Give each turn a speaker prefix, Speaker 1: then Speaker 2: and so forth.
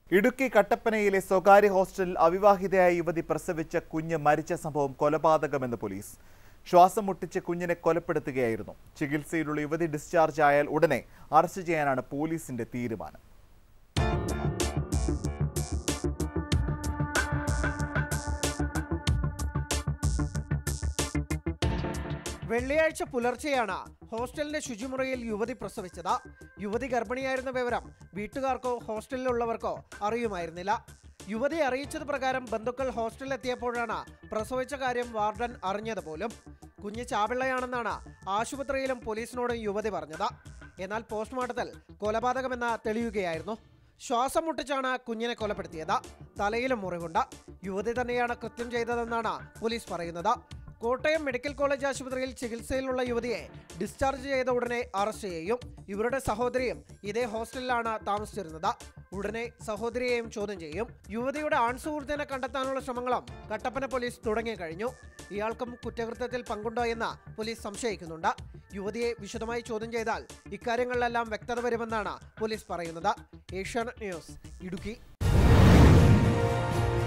Speaker 1: ഇടുക്കി കട്ടപ്പനയിലെ സ്വകാര്യ ഹോസ്റ്റലിൽ അവിവാഹിതയായ യുവതി പ്രസവിച്ച കുഞ്ഞ് മരിച്ച സംഭവം കൊലപാതകമെന്ന് പോലീസ് ശ്വാസം മുട്ടിച്ച് കുഞ്ഞിനെ കൊലപ്പെടുത്തുകയായിരുന്നു ചികിത്സയിലുള്ള യുവതി ഡിസ്ചാർജ് ആയാൽ ഉടനെ അറസ്റ്റ് ചെയ്യാനാണ് പോലീസിന്റെ തീരുമാനം
Speaker 2: വെള്ളിയാഴ്ച പുലർച്ചെയാണ് ഹോസ്റ്റലിന്റെ ശുചിമുറിയിൽ യുവതി പ്രസവിച്ചത് യുവതി ഗർഭിണിയായിരുന്ന വിവരം വീട്ടുകാർക്കോ ഹോസ്റ്റലിലുള്ളവർക്കോ അറിയുമായിരുന്നില്ല യുവതി അറിയിച്ചത് പ്രകാരം ബന്ധുക്കൾ ഹോസ്റ്റലിലെത്തിയപ്പോഴാണ് പ്രസവിച്ച കാര്യം വാർഡൻ അറിഞ്ഞത് പോലും കുഞ്ഞ് ചാപിള്ളയാണെന്നാണ് ആശുപത്രിയിലും പോലീസിനോടും യുവതി പറഞ്ഞത് എന്നാൽ പോസ്റ്റ്മോർട്ടത്തിൽ കൊലപാതകമെന്ന് തെളിയുകയായിരുന്നു ശ്വാസം മുട്ടിച്ചാണ് കുഞ്ഞിനെ കൊലപ്പെടുത്തിയത് തലയിലും മുറിവുണ്ട് യുവതി തന്നെയാണ് കൃത്യം ചെയ്തതെന്നാണ് പോലീസ് പറയുന്നത് കോട്ടയം മെഡിക്കൽ കോളേജ് ആശുപത്രിയിൽ ചികിത്സയിലുള്ള യുവതിയെ ഡിസ്ചാർജ് ചെയ്ത ഉടനെ അറസ്റ്റ് ചെയ്യും ഇവരുടെ സഹോദരിയും ഇതേ ഹോസ്റ്റലിലാണ് താമസിച്ചിരുന്നത് ഉടനെ സഹോദരിയെയും ചോദ്യം ചെയ്യും യുവതിയുടെ ആൺസുഹൃത്തിനെ കണ്ടെത്താനുള്ള ശ്രമങ്ങളും കട്ടപ്പന പോലീസ് തുടങ്ങി കഴിഞ്ഞു ഇയാൾക്കും കുറ്റകൃത്യത്തിൽ പങ്കുണ്ടോ എന്ന് പോലീസ് സംശയിക്കുന്നുണ്ട് യുവതിയെ വിശദമായി ചോദ്യം ചെയ്താൽ ഇക്കാര്യങ്ങളിലെല്ലാം വ്യക്തത വരുമെന്നാണ് പോലീസ് പറയുന്നത് ഏഷ്യാനെറ്റ് ന്യൂസ് ഇടുക്കി